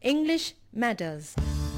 English Matters.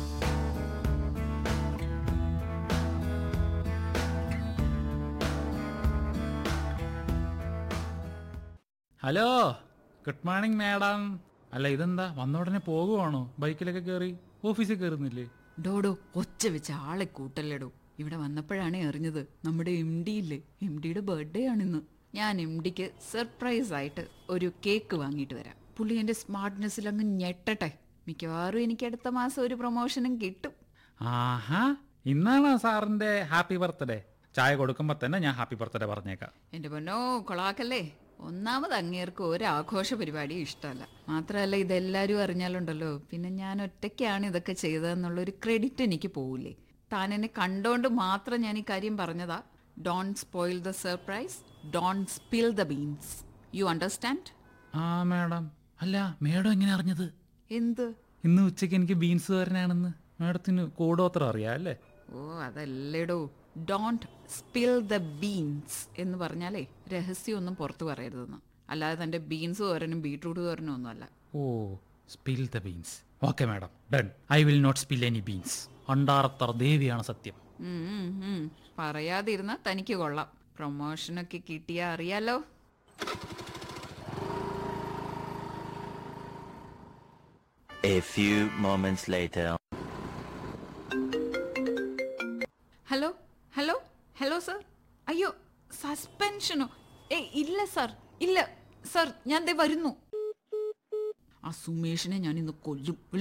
Hello good morning madam അല്ല ഇതെന്താ വന്ന ഉടനെ പോകുവാണോ ബൈക്കിലൊക്കെ കയറി ഓഫീസിൽ കയറുന്നില്ലേ ഡോഡോ ഒച്ച വെച്ച ആളെ കൂട്ടല്ലടോ ഇവിടെ വന്നപ്പോഴാണ് അറിഞ്ഞത് നമ്മുടെ എം ഡി ഇല്ലേ എം ഡിയുടെ ബർത്ത്ഡേ ആണിന്ന് ഞാൻ എം ഡിക്ക് സർപ്രൈസ് ആയിട്ട് ഒരു കേക്ക് വാങ്ങിയിട്ട് വരാം പുള്ളി എന്റെ സ്മാർട്ട്നെസ്സിൽ അങ്ങ് ഞെട്ടട്ടെ മിക്കവാറും എനിക്ക് അടുത്ത മാസം ഒരു പ്രൊമോഷനും കിട്ടും ആഹാ ഇന്നാണ് സാറിന്റെ ഹാപ്പി ബർത്ത്ഡേ ചായ കൊടുക്കുമ്പോ തന്നെ ഞാൻ ഹാപ്പി ബർത്ത്ഡേ പറഞ്ഞേക്കാം എന്റെ പൊന്നോ കൊളാക്കല്ലേ ഒന്നാമത് അങ്ങേർക്ക് ഒരു ആഘോഷ പരിപാടിയും ഇഷ്ടമല്ല മാത്രമല്ല ഇതെല്ലാവരും അറിഞ്ഞാലുണ്ടല്ലോ പിന്നെ ഞാൻ ഒറ്റയ്ക്കാണ് ഇതൊക്കെ ചെയ്തതെന്നുള്ള ഒരു ക്രെഡിറ്റ് എനിക്ക് പോവില്ലേ താൻ എന്നെ കണ്ടോണ്ട് മാത്രം ഞാൻ ഈ കാര്യം പറഞ്ഞതാ don't spoil the surprise don't spill the beans you understand ആ മാഡം അല്ല മേഡം എങ്ങനെ അറിഞ്ഞത് എന്ത് ഇന്ന് ഉച്ചയ്ക്ക് എനിക്ക് ബീൻസ് തരാനാണെന്ന് മാഡത്തിന് കൂടോത്രം അറിയാം അല്ലേ ഓ അതല്ലേടോ ഡോണ്ട് സ്പിൽ ദ ബീൻസ് എന്ന് പറഞ്ഞാലേ രഹസ്യമൊന്നും പുറത്തു പറയരുതെന്ന് അല്ലാതെ തന്റെ ബീൻസ് തോരനും ബീട്രൂട്ട് തോരനും ഒന്നും അല്ല oh spill the beans okay madam done I will not spill any beans അണ്ടാറത്തർ ദേവിയാണ് സത്യം ഉം, ഉം, ഉം. പറയാതിരുന്ന തനിക്ക് കൊള്ളാം പ്രൊമോഷനൊക്കെ കിട്ടിയാ അറിയാലോ A few moments later. Hello hello hello sir അയ്യോ സസ്പെൻഷനോ ഏ ഇല്ല സർ ഇല്ല സർ ഞാൻ ദേ വരുന്നു ആ സുമേഷിനെ ഞാൻ ഇന്ന് കൊല്ലും